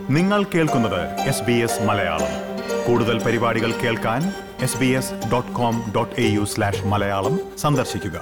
നിങ്ങൾ കേൾക്കുന്നത് S B S Malayalam കൂടുതൽ പരിപാടികൾ കേൾക്കാൻ S B S dot com dot A U slash Malayalam സന്ദർശിക്കുക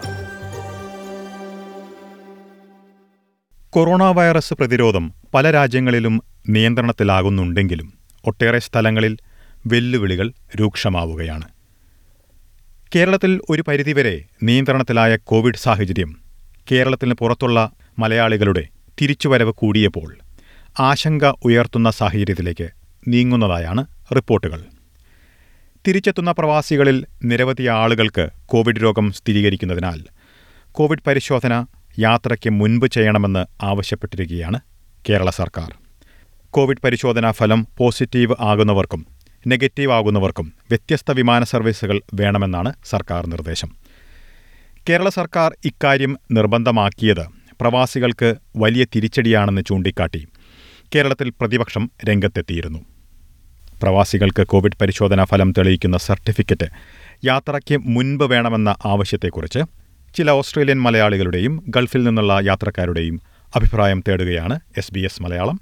കൊറോണ വൈറസ് പ്രതിരോധം പല രാജ്യങ്ങളിലും നിയന്ത്രണത്തിലാകുന്നുണ്ടെങ്കിലും ഒട്ടേറെ സ്ഥലങ്ങളിൽ വെല്ലുവിളികൾ രൂക്ഷമാവുകയാണ് കേരളത്തിൽ ഒരു പരിധിവരെ നിയന്ത്രണത്തിലായ കോവിഡ് സാഹചര്യം കേരളത്തിന് പുറത്തുള്ള മലയാളികളുടെ തിരിച്ചുവരവ് കൂടിയപ്പോൾ ആശങ്ക ഉയർത്തുന്ന സാഹചര്യത്തിലേക്ക് നീങ്ങുന്നതായാണ് റിപ്പോർട്ടുകൾ തിരിച്ചെത്തുന്ന പ്രവാസികളിൽ നിരവധി ആളുകൾക്ക് കോവിഡ് രോഗം സ്ഥിരീകരിക്കുന്നതിനാൽ കോവിഡ് പരിശോധന യാത്രയ്ക്ക് മുൻപ് ചെയ്യണമെന്ന് ആവശ്യപ്പെട്ടിരിക്കുകയാണ് കേരള സർക്കാർ കോവിഡ് പരിശോധനാ ഫലം പോസിറ്റീവ് ആകുന്നവർക്കും നെഗറ്റീവ് ആകുന്നവർക്കും വ്യത്യസ്ത വിമാന സർവീസുകൾ വേണമെന്നാണ് സർക്കാർ നിർദ്ദേശം കേരള സർക്കാർ ഇക്കാര്യം നിർബന്ധമാക്കിയത് പ്രവാസികൾക്ക് വലിയ തിരിച്ചടിയാണെന്ന് ചൂണ്ടിക്കാട്ടി കേരളത്തിൽ പ്രതിപക്ഷം രംഗത്തെത്തിയിരുന്നു പ്രവാസികൾക്ക് കോവിഡ് പരിശോധനാ ഫലം തെളിയിക്കുന്ന സർട്ടിഫിക്കറ്റ് യാത്രയ്ക്ക് മുൻപ് വേണമെന്ന ആവശ്യത്തെക്കുറിച്ച് ചില ഓസ്ട്രേലിയൻ മലയാളികളുടെയും ഗൾഫിൽ നിന്നുള്ള യാത്രക്കാരുടെയും അഭിപ്രായം തേടുകയാണ് എസ് ബി എസ് മലയാളം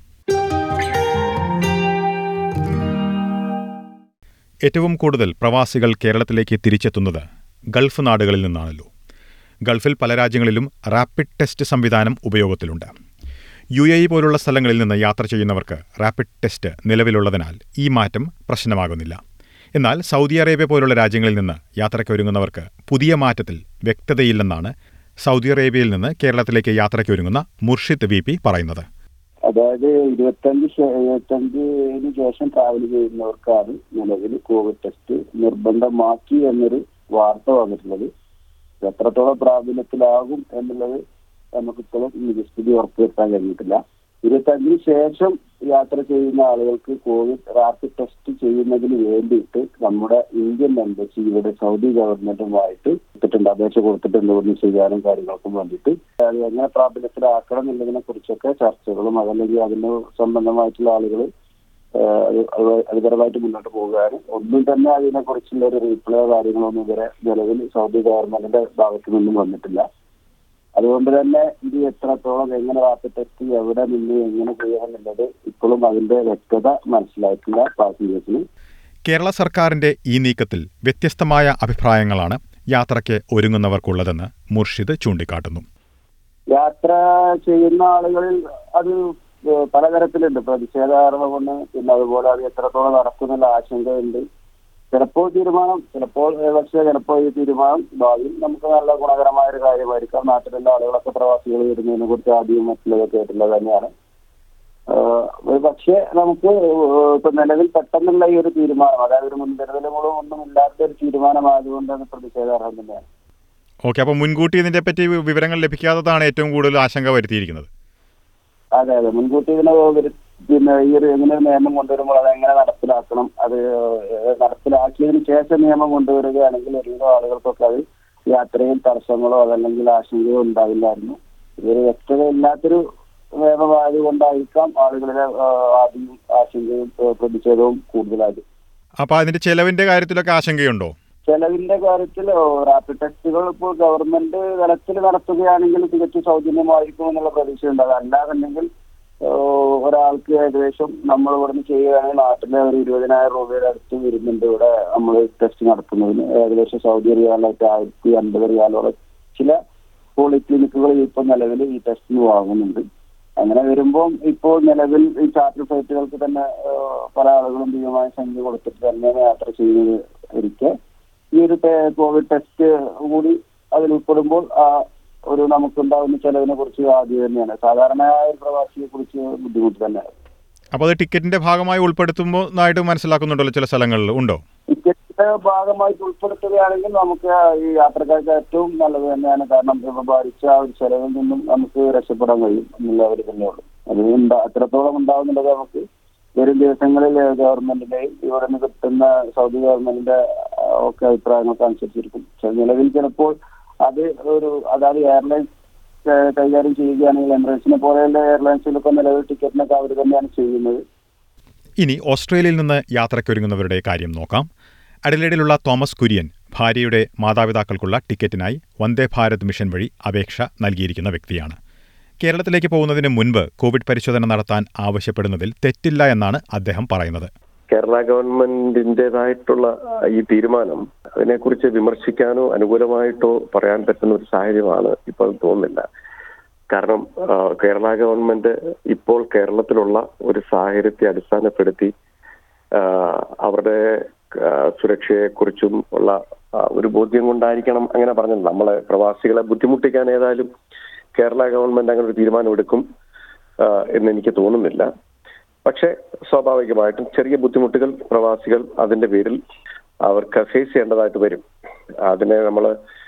ഏറ്റവും കൂടുതൽ പ്രവാസികൾ കേരളത്തിലേക്ക് തിരിച്ചെത്തുന്നത് ഗൾഫ് നാടുകളിൽ നിന്നാണല്ലോ ഗൾഫിൽ പല രാജ്യങ്ങളിലും റാപ്പിഡ് ടെസ്റ്റ് സംവിധാനം ഉപയോഗത്തിലുണ്ട് യു എ ഇ പോലുള്ള സ്ഥലങ്ങളിൽ നിന്ന് യാത്ര ചെയ്യുന്നവർക്ക് റാപ്പിഡ് ടെസ്റ്റ് നിലവിലുള്ളതിനാൽ ഈ മാറ്റം പ്രശ്നമാകുന്നില്ല എന്നാൽ സൗദി അറേബ്യ പോലുള്ള രാജ്യങ്ങളിൽ നിന്ന് യാത്രയ്ക്കൊരുങ്ങുന്നവർക്ക് പുതിയ മാറ്റത്തിൽ വ്യക്തതയില്ലെന്നാണ് സൗദി അറേബ്യയിൽ നിന്ന് കേരളത്തിലേക്ക് യാത്രയ്ക്കൊരുങ്ങുന്ന മുർഷിദ് വി പി പറയുന്നത് അതായത് ഇരുപത്തഞ്ച് ശേ- ഇരുപത്തഞ്ചിന് ശേഷം ട്രാവൽ ചെയ്യുന്നവർക്കാണ് നിലവിൽ കോവിഡ് ടെസ്റ്റ് നിർബന്ധമാക്കി എന്നൊരു വാർത്ത വന്നിട്ടുള്ളത് ഇത് എത്രത്തോളം പ്രാബല്യത്തിലാകും എന്നുള്ളത് നമുക്കിപ്പോഴും നിജസ്ഥിതി ഉറപ്പുവരുത്താൻ കഴിഞ്ഞിട്ടില്ല ഇരുപത്തഞ്ചിന് ശേഷം യാത്ര ചെയ്യുന്ന ആളുകൾക്ക് കോവിഡ് റാപ്പിഡ് ടെസ്റ്റ് ചെയ്യുന്നതിന് വേണ്ടിയിട്ട് നമ്മുടെ ഇന്ത്യൻ എംബസി ഇവിടെ സൗദി ഗവൺമെന്റുമായിട്ട് കൊടുത്തിട്ടുണ്ട് അപേക്ഷ കൊടുത്തിട്ടുണ്ട് ഒന്ന് ചെയ്യാനും കാര്യങ്ങൾക്കും വേണ്ടിയിട്ട് അത് എങ്ങനെ പ്രാബല്യത്തിലാക്കണം എന്നുള്ളതിനെ കുറിച്ചൊക്കെ ചർച്ചകളും അതല്ലെങ്കിൽ അതിന് സംബന്ധമായിട്ടുള്ള ആളുകൾ അതുപരമായിട്ട് മുന്നോട്ട് പോവുകയാണ് ഒന്നും തന്നെ അതിനെ കുറിച്ചുള്ള ഒരു റീപ്ലൈ കാര്യങ്ങളൊന്നും ഇതുവരെ നിലവിൽ സൗദി ഗവൺമെന്റിന്റെ ഭാഗത്തു നിന്നും വന്നിട്ടില്ല അതുകൊണ്ട് തന്നെ ഇത് എത്രത്തോളം എങ്ങനെ റാപ്പിഡ് ടെസ്റ്റ് എവിടെ നിന്ന് എങ്ങനെ ചെയ്യണമെന്നുള്ളത് ഇപ്പോഴും അതിന്റെ വ്യക്തത മനസ്സിലായിട്ടില്ല പാസഞ്ചേഴ്സിന് കേരള സർക്കാരിന്റെ ഈ നീക്കത്തിൽ വ്യത്യസ്തമായ അഭിപ്രായങ്ങളാണ് യാത്രയ്ക്ക് ഒരുങ്ങുന്നവർക്കുള്ളതെന്ന് മുർഷിദ് ചൂണ്ടിക്കാട്ടുന്നു യാത്ര ചെയ്യുന്ന ആളുകളിൽ അത് ഏഹ് പലതരത്തിലുണ്ട് പ്രതിഷേധാർഹ കൊണ്ട് പിന്നെ അതുപോലെ അത് എത്രത്തോളം നടക്കുന്നുള്ള ആശങ്കയുണ്ട് ചിലപ്പോൾ തീരുമാനം ചിലപ്പോൾ ഏഹ് പക്ഷേ ചിലപ്പോൾ ഈ തീരുമാനം ഭാവിയിൽ നമുക്ക് നല്ല ഗുണകരമായ ഒരു കാര്യമായിരിക്കാം നാട്ടിലുള്ള ആളുകളൊക്കെ പ്രവാസികൾ വരുന്നതിനെ കുറിച്ച് ആദ്യം മറ്റുള്ളതൊക്കെ കേട്ടുള്ളത് തന്നെയാണ് ഏഹ് ഒരു പക്ഷേ നമുക്ക് ഏഹ് ഇപ്പൊ നിലവിൽ പെട്ടെന്നുള്ള ഈ ഒരു തീരുമാനം അതായത് ഒരു മുൻകരുതലുകളും ഒന്നും ഇല്ലാത്ത ഒരു തീരുമാനമായതുകൊണ്ട് അത് പ്രതിഷേധാർഹം തന്നെയാണ് ഓക്കെ അപ്പോൾ മുൻകൂട്ടി ഇതിനെപ്പറ്റി വിവരങ്ങൾ ലഭിക്കാത്തതാണ് ഏറ്റവും കൂടുതൽ ആശങ്ക വരുത്തിയിരിക്കുന്നത് അതെ അതെ മുൻകൂട്ടി ഇതിനെ ഒരു- പിന്നെ ഈ ഒരു എങ്ങനെ ഒരു നിയമം കൊണ്ടുവരുമ്പോൾ അത് എങ്ങനെ നടപ്പിലാക്കണം അത് ഏഹ് നടപ്പിലാക്കിയതിന് ശേഷം നിയമം കൊണ്ടുവരികയാണെങ്കിൽ ഒരുവിധം ആളുകൾക്കൊക്കെ അത് യാത്രയിൽ തടസ്സങ്ങളോ അതല്ലെങ്കിൽ ആശങ്കയോ ഉണ്ടാവില്ലായിരുന്നു ഇതൊരു വ്യക്തത ഇല്ലാത്തൊരു നിയമമായത് കൊണ്ടായിരിക്കാം ആളുകളിലെ ഏഹ് ആദ്യം ആശങ്കയും ഏഹ് പ്രതിഷേധവും കൂടുതലായത് അപ്പോൾ അതിന്റെ ചെലവിന്റെ കാര്യത്തിലൊക്കെ ആശങ്കയുണ്ടോ ചെലവിന്റെ കാര്യത്തിൽ റാപ്പിഡ് ടെസ്റ്റുകൾ ഇപ്പോൾ ഗവൺമെന്റ് തലത്തിൽ നടത്തുകയാണെങ്കിൽ തികച്ചും സൗജന്യമായിരിക്കും എന്നുള്ള പ്രതീക്ഷയുണ്ട് അതല്ലാന്നുണ്ടെങ്കിൽ ഏഹ് ഒരാൾക്ക് ഏകദേശം നമ്മൾ ഇവിടുന്ന് ചെയ്യുകയാണെങ്കിൽ നാട്ടിലെ ഒരു ഇരുപതിനായിരം രൂപയുടെ അടുത്ത് വരുന്നുണ്ട് ഇവിടെ നമ്മൾ ടെസ്റ്റ് നടത്തുന്നതിന് ഏകദേശം സൗദി റിയാലായിട്ട് ആയിരത്തി അൻപത് റിയാലോളം ചില പോളിക്ലിനിക്കുകൾ ഇപ്പോൾ നിലവിൽ ഈ ടെസ്റ്റിന് വാങ്ങുന്നുണ്ട് അങ്ങനെ വരുമ്പോൾ ഇപ്പോൾ നിലവിൽ ഈ ചാർട്ടർ ഫ്ലൈറ്റുകൾക്ക് തന്നെ ഏഹ് പല ആളുകളും ഭീമമായ സംഖ്യ കൊടുത്തിട്ട് തന്നെയാണ് യാത്ര ചെയ്യുന്നത് ഇരിക്കെ ഈ ഒരു ടെ- കോവിഡ് ടെസ്റ്റ് കൂടി അതിൽ ഉൾപ്പെടുമ്പോൾ ആ ഒരു നമുക്കുണ്ടാകുന്ന ചെലവിനെ കുറിച്ച് ആദ്യം തന്നെയാണ് സാധാരണയായ ഒരു പ്രവാസിയെ കുറിച്ച് ബുദ്ധിമുട്ട് തന്നെയാണ് അപ്പോൾ അത് ടിക്കറ്റിന്റെ ഭാഗമായി ഉൾപ്പെടുത്തുമ്പോഴായിട്ട് മനസ്സിലാക്കുന്നുണ്ടല്ലോ ചില സ്ഥലങ്ങളിൽ ഉണ്ടോ ടിക്കറ്റിന്റെ ഭാഗമായിട്ട് ഉൾപ്പെടുത്തുകയാണെങ്കിൽ നമുക്ക് ഈ യാത്രക്കാർക്ക് ഏറ്റവും നല്ലത് തന്നെയാണ് കാരണം ഇപ്പൊ ബാധിച്ച ആ ഒരു ചെലവിൽ നിന്നും നമുക്ക് രക്ഷപ്പെടാൻ കഴിയും എന്നുള്ള ഒരു തന്നെയുള്ളൂ അത് ഉണ്ടാ- എത്രത്തോളം ഉണ്ടാവുന്നുള്ളത് നമുക്ക് വരും ദിവസങ്ങളിൽ ഗവൺമെന്റിന്റെയും ഇവിടെ നിന്ന് കിട്ടുന്ന സൗദി ഗവൺമെന്റിന്റെ ആ, ഒക്കെ അഭിപ്രായങ്ങൾക്ക് അനുസരിച്ചിരിക്കും പക്ഷെ നിലവിൽ ചിലപ്പോൾ അത് ഒരു അതായത് എയർലൈൻസ് ഏഹ് കൈകാര്യം ചെയ്യുകയാണെങ്കിൽ എമിറേറ്റ്സിനെ പോലെയുള്ള എയർലൈൻസിലൊക്കെ നിലവിൽ ടിക്കറ്റിനൊക്കെ അവർ തന്നെയാണ് ചെയ്യുന്നത് ഇനി ഓസ്ട്രേലിയയിൽ നിന്ന് യാത്രയ്ക്കൊരുങ്ങുന്നവരുടെ കാര്യം നോക്കാം അഡലേഡിലുള്ള തോമസ് കുര്യൻ ഭാര്യയുടെ മാതാപിതാക്കൾക്കുള്ള ടിക്കറ്റിനായി വന്ദേ ഭാരത് മിഷൻ വഴി അപേക്ഷ നൽകിയിരിക്കുന്ന വ്യക്തിയാണ് കേരളത്തിലേക്ക് പോകുന്നതിന് മുൻപ് കോവിഡ് പരിശോധന നടത്താൻ ആവശ്യപ്പെടുന്നതിൽ തെറ്റില്ല എന്നാണ് അദ്ദേഹം പറയുന്നത് കേരള ഗവൺമെന്റിന്റേതായിട്ടുള്ള ഈ തീരുമാനം അതിനെക്കുറിച്ച് വിമർശിക്കാനോ അനുകൂലമായിട്ടോ പറയാൻ പറ്റുന്ന ഒരു സാഹചര്യമാണ് ഇപ്പോൾ തോന്നുന്നില്ല കാരണം ആ, കേരള ഗവൺമെന്റ് ഇപ്പോൾ കേരളത്തിലുള്ള ഒരു സാഹചര്യത്തെ അടിസ്ഥാനപ്പെടുത്തി ആ, അവരുടെ ആ, സുരക്ഷയെക്കുറിച്ചും ഉള്ള ആ, ഒരു ബോധ്യം കൊണ്ടായിരിക്കണം അങ്ങനെ പറഞ്ഞത് നമ്മളെ പ്രവാസികളെ ബുദ്ധിമുട്ടിക്കാൻ ഏതായാലും കേരള ഗവൺമെന്റ് അങ്ങനെ ഒരു തീരുമാനം എടുക്കും ആ, എന്ന് എനിക്ക് തോന്നുന്നില്ല പക്ഷേ സ്വാഭാവികമായിട്ടും ചെറിയ ബുദ്ധിമുട്ടുകൾ പ്രവാസികൾ അതിന്റെ പേരിൽ അവർക്ക് ഫേസ് ചെയ്യേണ്ടതായിട്ട് വരും അതിനെ നമ്മൾ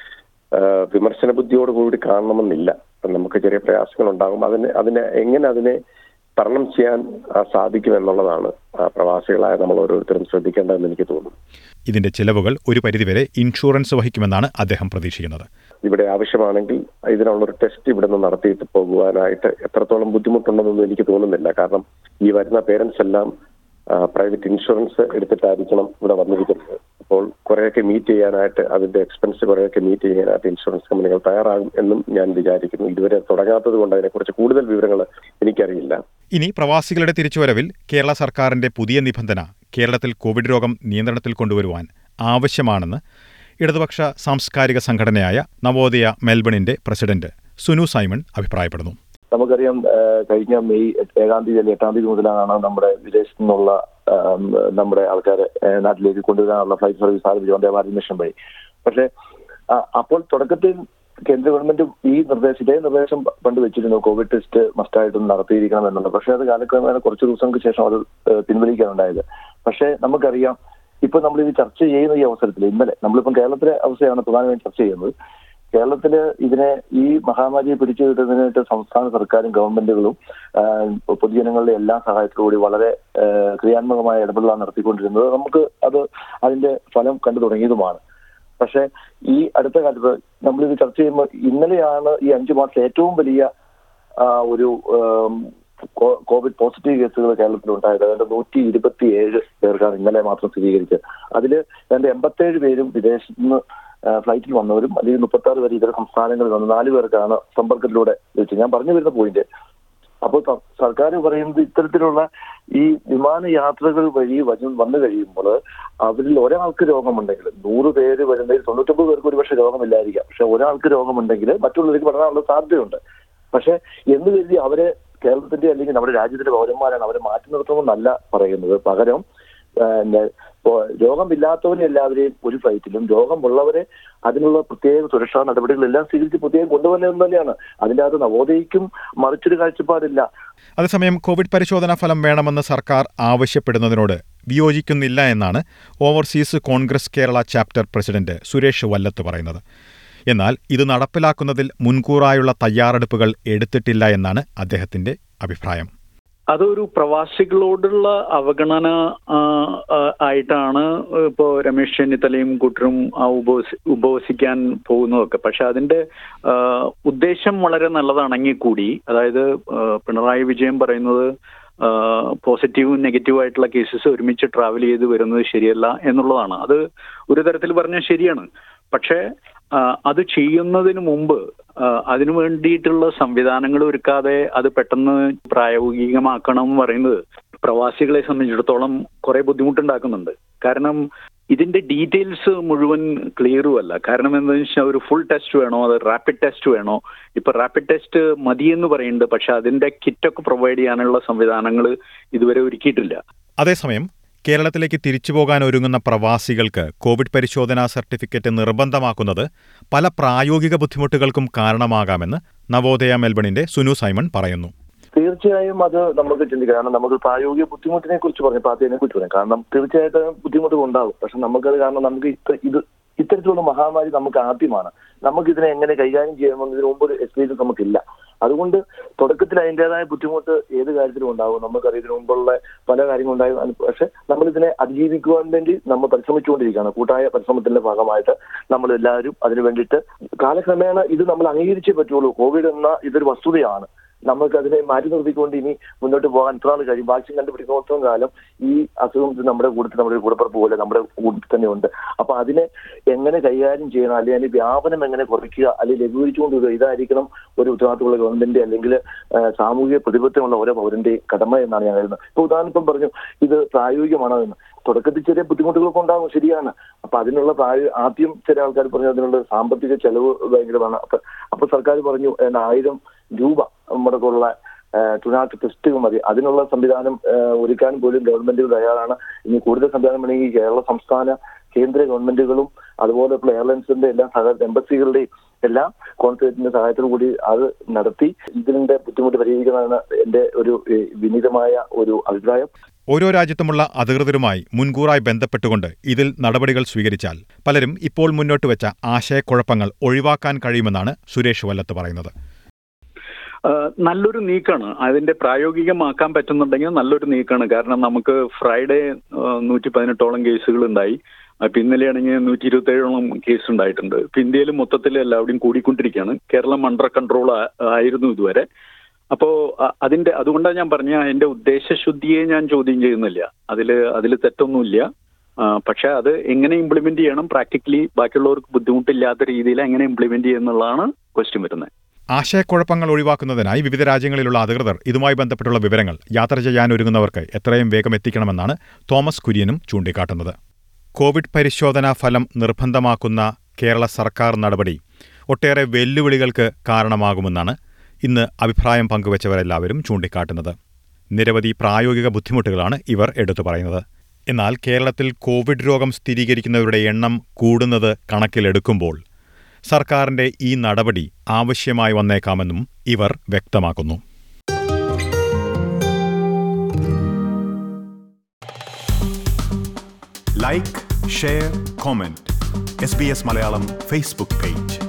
വിമർശന ബുദ്ധിയോടുകൂടി കാണണമെന്നില്ല നമുക്ക് ചെറിയ പ്രയാസങ്ങൾ ഉണ്ടാകും അതിനെ അതിനെ എങ്ങനെ അതിനെ തരണം ചെയ്യാൻ ആ, സാധിക്കും എന്നുള്ളതാണ് ആ, പ്രവാസികളായ നമ്മൾ ഓരോരുത്തരും ശ്രദ്ധിക്കേണ്ടതെന്ന് എനിക്ക് തോന്നുന്നു ഇതിന്റെ ചിലവുകൾ ഒരു പരിധിവരെ ഇൻഷുറൻസ് വഹിക്കുമെന്നാണ് അദ്ദേഹം പ്രതീക്ഷിക്കുന്നത് ഇവിടെ ആവശ്യമാണെങ്കിൽ ഇതിനുള്ള ഒരു ടെസ്റ്റ് ഇവിടെ നിന്ന് നടത്തിയിട്ട് പോകുവാനായിട്ട് എത്രത്തോളം ബുദ്ധിമുട്ടുണ്ടെന്നൊന്നും എനിക്ക് തോന്നുന്നില്ല കാരണം ഈ വരുന്ന പേരൻസ് എല്ലാം പ്രൈവറ്റ് ഇൻഷുറൻസ് എടുത്തിട്ടായിരിക്കണം ഇവിടെ വന്നിരിക്കുന്നത് അപ്പോൾ കുറേയൊക്കെ മീറ്റ് ചെയ്യാനായിട്ട് അതിന്റെ എക്സ്പെൻസ് കുറേയൊക്കെ മീറ്റ് ചെയ്യാനായിട്ട് ഇൻഷുറൻസ് കമ്പനികൾ തയ്യാറാകും എന്നും ഞാൻ വിചാരിക്കുന്നു ഇതുവരെ തുടങ്ങാത്തത് കൊണ്ട് അതിനെക്കുറിച്ച് കൂടുതൽ വിവരങ്ങൾ എനിക്കറിയില്ല ഇനി പ്രവാസികളുടെ തിരിച്ചുവരവിൽ കേരള സർക്കാരിന്റെ പുതിയ നിബന്ധന കേരളത്തിൽ കോവിഡ് രോഗം നിയന്ത്രണത്തിൽ കൊണ്ടുവരുവാൻ ആവശ്യമാണെന്ന് ഇടതുപക്ഷ സാംസ്കാരിക സംഘടനയായ നവോദയ മെൽബണിന്റെ പ്രസിഡന്റ് സുനു സൈമൺ അഭിപ്രായപ്പെടുന്നു നമുക്കറിയാം ആ, കഴിഞ്ഞ മെയ് എട്ട്- ഏഴാം തീയതി അല്ലെങ്കിൽ എട്ടാം തീയതി മുതലാണ് നമ്മുടെ വിദേശത്തു നിന്നുള്ള ആം, നമ്മുടെ ആൾക്കാരെ ആ, നാട്ടിലേക്ക് കൊണ്ടുവരാനുള്ള ഫ്ലൈറ്റ് സർവീസ് ആരംഭിച്ചു വന്ദേ ഭാരത് മിഷൻ വഴി പക്ഷേ ആ, അപ്പോൾ തുടക്കത്തിൽ കേന്ദ്ര ഗവൺമെന്റ് ഈ നിർദ്ദേശം ഇതേ നിർദ്ദേശം പ- പണ്ട് വെച്ചിരുന്നു കോവിഡ് ടെസ്റ്റ് മസ്റ്റായിട്ടും നടത്തിയിരിക്കണം എന്നുള്ളത് പക്ഷേ അത് കാലക്രമേണ കുറച്ച് ദിവസങ്ങൾക്ക് ശേഷം അത് ആ, പിൻവലിക്കാനുണ്ടായത് പക്ഷേ നമുക്കറിയാം ഇപ്പൊ നമ്മൾ ഇത് ചർച്ച ചെയ്യുന്ന ഈ അവസരത്തിൽ ഇന്നലെ നമ്മളിപ്പം കേരളത്തിലെ അവസ്ഥയാണ് പ്രധാനമായും ചർച്ച ചെയ്യുന്നത് കേരളത്തില് ഇതിനെ ഈ മഹാമാരിയെ പിടിച്ചു കിട്ടുന്നതിനായിട്ട് സംസ്ഥാന സർക്കാരും ഗവൺമെന്റുകളും ആ, പൊതുജനങ്ങളുടെ എല്ലാ സഹായത്തോടുകൂടി വളരെ ആ, ക്രിയാത്മകമായ ഇടപെടലാണ് നടത്തിക്കൊണ്ടിരുന്നത് നമുക്ക് അത് അതിന്റെ ഫലം കണ്ടു തുടങ്ങിയതുമാണ് പക്ഷെ ഈ അടുത്ത കാലത്ത് നമ്മളിത് ചർച്ച ചെയ്യുമ്പോൾ ഇന്നലെയാണ് ഈ അഞ്ചു മാസത്തിൽ ഏറ്റവും വലിയ ആ, ഒരു ആം, കോ- കോവിഡ് പോസിറ്റീവ് കേസുകൾ കേരളത്തിൽ ഉണ്ടായത് അതിന്റെ നൂറ്റി ഇരുപത്തി ഏഴ് പേർക്കാണ് ഇന്നലെ മാത്രം സ്ഥിരീകരിച്ചത് അതിൽ അതിന്റെ എൺപത്തേഴ് പേരും വിദേശത്ത് നിന്ന് ആ, ഫ്ലൈറ്റിൽ വന്നവരും അല്ലെങ്കിൽ മുപ്പത്തി ആറ് പേര് ഇതര സംസ്ഥാനങ്ങളിൽ വന്ന നാല് പേർക്കാണ് സമ്പർക്കത്തിലൂടെ ലഭിച്ചത് ഞാൻ പറഞ്ഞു വരുന്ന പോയിന്റ് അപ്പോൾ സ- സർക്കാർ പറയുന്നത് ഇത്തരത്തിലുള്ള ഈ വിമാനയാത്രകൾ വഴി വന്നു വന്നു കഴിയുമ്പോൾ അവരിൽ ഒരാൾക്ക് രോഗമുണ്ടെങ്കിൽ നൂറ് പേര് വരുന്നതിൽ തൊണ്ണൂറ്റൊമ്പത് പേർക്ക് ഒരുപക്ഷെ രോഗമില്ലായിരിക്കാം പക്ഷെ ഒരാൾക്ക് രോഗമുണ്ടെങ്കിൽ മറ്റുള്ളവർക്ക് പടരാനുള്ള സാധ്യതയുണ്ട് പക്ഷെ എന്ന് കരുതി അവരെ കേരളത്തിന്റെ അല്ലെങ്കിൽ നമ്മുടെ രാജ്യത്തിന്റെ പൗരന്മാരാണ് അവരെ മാറ്റി നിർത്തണമെന്നല്ല പറയുന്നത് പകരം ആ, ന- ഇപ്പോ രോഗമില്ലാത്തവരെ എല്ലാവരെയും ഒരു ഫ്ലൈറ്റിലും രോഗമുള്ളവരെ അതിനുള്ള പ്രത്യേക സുരക്ഷാ നടപടികളെല്ലാം സ്വീകരിച്ച് പ്രത്യേകം കൊണ്ടുവരുന്നത് തന്നെയാണ് അതിന്റെ അകത്ത് നവോദയക്കും മറിച്ചൊരു കാഴ്ചപ്പാടില്ല അതേസമയം കോവിഡ് പരിശോധനാ ഫലം വേണമെന്ന് സർക്കാർ ആവശ്യപ്പെടുന്നതിനോട് വിയോജിക്കുന്നില്ല എന്നാണ് overseas Congress Kerala chapter president Suresh Vallath പറയുന്നത് എന്നാൽ ഇത് നടപ്പിലാക്കുന്നതിൽ മുൻകൂറായുള്ള തയ്യാറെടുപ്പുകൾ എടുത്തിട്ടില്ല എന്നാണ് അദ്ദേഹത്തിന്റെ അഭിപ്രായം അതൊരു പ്രവാസികളോടുള്ള അവഗണന ആ, ആ, ആയിട്ടാണ് ഇപ്പോ രമേശ് ചെന്നിത്തലയും കൂട്ടരും ആ ഉപവസി ഉപവസിക്കാൻ പോകുന്നതൊക്കെ പക്ഷെ അതിന്റെ ആ, ഉദ്ദേശം വളരെ നല്ലതാണെങ്കിൽ കൂടി അതായത് ആ, പിണറായി വിജയൻ പറയുന്നത് പോസിറ്റീവും നെഗറ്റീവും ആയിട്ടുള്ള കേസസ് ഒരുമിച്ച് ട്രാവൽ ചെയ്ത് വരുന്നത് ശരിയല്ല എന്നുള്ളതാണ് അത് ഒരു തരത്തിൽ പറഞ്ഞാൽ ശരിയാണ് പക്ഷേ ആ, അത് ചെയ്യുന്നതിന് മുമ്പ് ആ, അതിനു വേണ്ടിയിട്ടുള്ള സംവിധാനങ്ങൾ ഒരുക്കാതെ അത് പെട്ടെന്ന് പ്രായോഗികമാക്കണം എന്ന് പറയുന്നത് പ്രവാസികളെ സംബന്ധിച്ചിടത്തോളം കുറെ ബുദ്ധിമുട്ടുണ്ടാക്കുന്നുണ്ട് കാരണം ഇതിന്റെ ഡീറ്റെയിൽസ് മുഴുവൻ ക്ലിയറും അല്ല കാരണം എന്താണെന്ന് വെച്ചാൽ ഒരു ഫുൾ ടെസ്റ്റ് വേണോ അത് റാപ്പിഡ് ടെസ്റ്റ് വേണോ ഇപ്പൊ റാപ്പിഡ് ടെസ്റ്റ് മതിയെന്ന് പറയുന്നുണ്ട് പക്ഷെ അതിന്റെ കിറ്റൊക്കെ പ്രൊവൈഡ് ചെയ്യാനുള്ള സംവിധാനങ്ങൾ ഇതുവരെ ഒരുക്കിയിട്ടില്ല അതേസമയം കേരളത്തിലേക്ക് തിരിച്ചു പോകാൻ ഒരുങ്ങുന്ന പ്രവാസികൾക്ക് കോവിഡ് പരിശോധനാ സർട്ടിഫിക്കറ്റ് നിർബന്ധമാക്കുന്നത് പല പ്രായോഗിക ബുദ്ധിമുട്ടുകൾക്കും കാരണമാകാമെന്ന് നവോദയ മെൽബണിന്റെ സുനു സൈമൺ പറയുന്നു തീർച്ചയായും അത് നമുക്ക് ചിന്തിക്കാം കാരണം നമുക്ക് പ്രായോഗിക ബുദ്ധിമുട്ടിനെ കുറിച്ച് പറഞ്ഞു പാർട്ടിയെ കുറിച്ച് പറയാം കാരണം തീർച്ചയായിട്ടും ബുദ്ധിമുട്ടുകൾ ഉണ്ടാകും പക്ഷെ നമുക്കത് കാരണം നമുക്ക് ഇത്ര ഇത് ഇത്തരത്തിലുള്ള മഹാമാരി നമുക്ക് ആദ്യമാണ് നമുക്ക് ഇതിനെ എങ്ങനെ കൈകാര്യം ചെയ്യണമെന്ന് ഇതിനു മുമ്പ് ഒരു എക്സ്പീരിയൻസ് നമുക്കില്ല അതുകൊണ്ട് തുടക്കത്തിൽ അതിൻ്റെതായ ബുദ്ധിമുട്ട് ഏത് കാര്യത്തിലും ഉണ്ടാകും നമുക്കറിയാം ഇതിനു മുമ്പുള്ള പല കാര്യങ്ങളുണ്ടായും അത് പക്ഷെ നമ്മൾ ഇതിനെ അതിജീവിക്കുവാൻ വേണ്ടി നമ്മൾ പരിശ്രമിച്ചുകൊണ്ടിരിക്കുകയാണ് കൂട്ടായ പരിശ്രമത്തിന്റെ ഭാഗമായിട്ട് നമ്മൾ എല്ലാവരും അതിനു വേണ്ടിയിട്ട് കാലക്രമേണ ഇത് നമ്മൾ അംഗീകരിച്ചേ പറ്റുള്ളൂ കോവിഡ് എന്ന ഇതൊരു വസ്തുതയാണ് നമുക്ക് അതിനെ മാറ്റി നിർത്തിക്കൊണ്ട് ഇനി മുന്നോട്ട് പോകാൻ ഇത്ര നാൾ കഴിയും വാക്സിൻ കണ്ടുപിടിക്കുന്നിടത്തോളം കാലം ഈ അസുഖം നമ്മുടെ കൂട്ടത്തിൽ നമ്മുടെ ഒരു കൂടപ്പുറപ്പ് പോലെ നമ്മുടെ കൂട്ടത്തിൽ തന്നെ ഉണ്ട് അപ്പൊ അതിനെ എങ്ങനെ കൈകാര്യം ചെയ്യണം അല്ലെങ്കിൽ അതിന്റെ വ്യാപനം എങ്ങനെ കുറയ്ക്കുക അല്ലെങ്കിൽ ലഘൂകരിച്ചുകൊണ്ട് വരിക ഇതായിരിക്കണം ഒരു ഉത്തരവാദിത്തമുള്ള ഗവൺമെന്റ് അല്ലെങ്കിൽ ആ, സാമൂഹിക പ്രതിബദ്ധമുള്ള ഓരോ പൗരന്റെയും കടമ എന്നാണ് ഞാൻ കരുതുന്നത് ഇപ്പൊ ഉദാഹരണം ഇപ്പം പറഞ്ഞു ഇത് പ്രായോഗികമാണോ എന്ന് തുടക്കത്തിൽ ചെറിയ ബുദ്ധിമുട്ടുകളൊക്കെ ഉണ്ടാകും ശരിയാണ് അപ്പൊ അതിനുള്ള പ്രായ ആദ്യം ചില ആൾക്കാർ പറഞ്ഞു അതിനുള്ള സാമ്പത്തിക ചെലവ് ഭയങ്കരമാണ് അപ്പൊ അപ്പൊ സർക്കാർ പറഞ്ഞു ഏതാണ്ട് ആയിരം രൂപ മുടക്കമുള്ള ടുനാട്ട് ടെസ്റ്റുകൾ മതി അതിനുള്ള സംവിധാനം ആ, ഒരുക്കാൻ പോലും ഗവൺമെന്റുകൾ തയ്യാറാണ് ഇനി കൂടുതൽ സംവിധാനം വേണമെങ്കിൽ കേരള സംസ്ഥാന കേന്ദ്ര ഗവൺമെന്റുകളും അതുപോലെയുള്ള എയർലൈൻസിന്റെ എല്ലാ സഹ എംബസികളുടെയും എല്ലാ കോൺസുലേറ്റിന്റെ സഹായത്തോടു കൂടി അത് നടത്തി ഇതിന്റെ ബുദ്ധിമുട്ട് പരിഹരിക്കുന്നതാണ് എന്റെ ഒരു ഏ, വിനീതമായ ഒരു അഭിപ്രായം ഓരോ രാജ്യത്തുമുള്ള അധികൃതരുമായി മുൻകൂറായി ബന്ധപ്പെട്ടുകൊണ്ട് ഇതിൽ നടപടികൾ സ്വീകരിച്ചാൽ പലരും ഇപ്പോൾ മുന്നോട്ട് വെച്ച ആശയക്കുഴപ്പങ്ങൾ ഒഴിവാക്കാൻ കഴിയുമെന്നാണ് സുരേഷ് വല്ലത്ത് പറയുന്നത് ആഹ് നല്ലൊരു നീക്കാണ് അതിന്റെ പ്രായോഗികമാക്കാൻ പറ്റുന്നുണ്ടെങ്കിൽ നല്ലൊരു നീക്കാണ് കാരണം നമുക്ക് ഫ്രൈഡേ നൂറ്റി പതിനെട്ടോളം കേസുകൾ ഉണ്ടായി അപ്പൊ ഇന്നലെയാണെങ്കിൽ നൂറ്റി ഇരുപത്തി ഏഴോളം കേസ് ഉണ്ടായിട്ടുണ്ട് ഇപ്പൊ ഇന്ത്യയിൽ മൊത്തത്തിൽ എല്ലാവരുടെയും കൂടിക്കൊണ്ടിരിക്കുകയാണ് കേരളം അണ്ടർ കൺട്രോൾ ആയിരുന്നു ഇതുവരെ അപ്പോ അ- അതിന്റെ അതുകൊണ്ടാണ് ഞാൻ പറഞ്ഞ എന്റെ ഉദ്ദേശശുദ്ധിയെ ഞാൻ ചോദ്യം ചെയ്യുന്നില്ല അതില് അതിൽ തെറ്റൊന്നുമില്ല ആ, പക്ഷെ അത് എങ്ങനെ ഇംപ്ലിമെന്റ് ചെയ്യണം പ്രാക്ടിക്കലി ബാക്കിയുള്ളവർക്ക് ബുദ്ധിമുട്ടില്ലാത്ത രീതിയിൽ എങ്ങനെ ഇംപ്ലിമെന്റ് ചെയ്യുന്നുള്ളതാണ് ക്വസ്റ്റ്യൻ വരുന്നത് ആശയക്കുഴപ്പങ്ങൾ ഒഴിവാക്കുന്നതിനായി വിവിധ രാജ്യങ്ങളിലുള്ള അധികൃതർ ഇതുമായി ബന്ധപ്പെട്ടുള്ള വിവരങ്ങൾ യാത്ര ചെയ്യാൻ ഒരുങ്ങുന്നവർക്ക് എത്രയും വേഗം എത്തിക്കണമെന്നാണ് തോമസ് കുര്യനും ചൂണ്ടിക്കാട്ടുന്നത് കോവിഡ് പരിശോധനാ ഫലം നിർബന്ധമാക്കുന്ന കേരള സർക്കാർ നടപടി ഒട്ടേറെ വെല്ലുവിളികൾക്ക് കാരണമാകുമെന്നാണ് ഇന്ന് അഭിപ്രായം പങ്കുവച്ചവരെല്ലാവരും ചൂണ്ടിക്കാട്ടുന്നത് നിരവധി പ്രായോഗിക ബുദ്ധിമുട്ടുകളാണ് ഇവർ എടുത്തു പറയുന്നത് എന്നാൽ കേരളത്തിൽ കോവിഡ് രോഗം സ്ഥിരീകരിക്കുന്നവരുടെ എണ്ണം കൂടുന്നത് കണക്കിലെടുക്കുമ്പോൾ സർക്കാരിന്റെ ഈ നടപടി ആവശ്യമായി വന്നേക്കാമെന്നും ഇവർ വ്യക്തമാക്കുന്നു like share comment S B S Malayalam Facebook page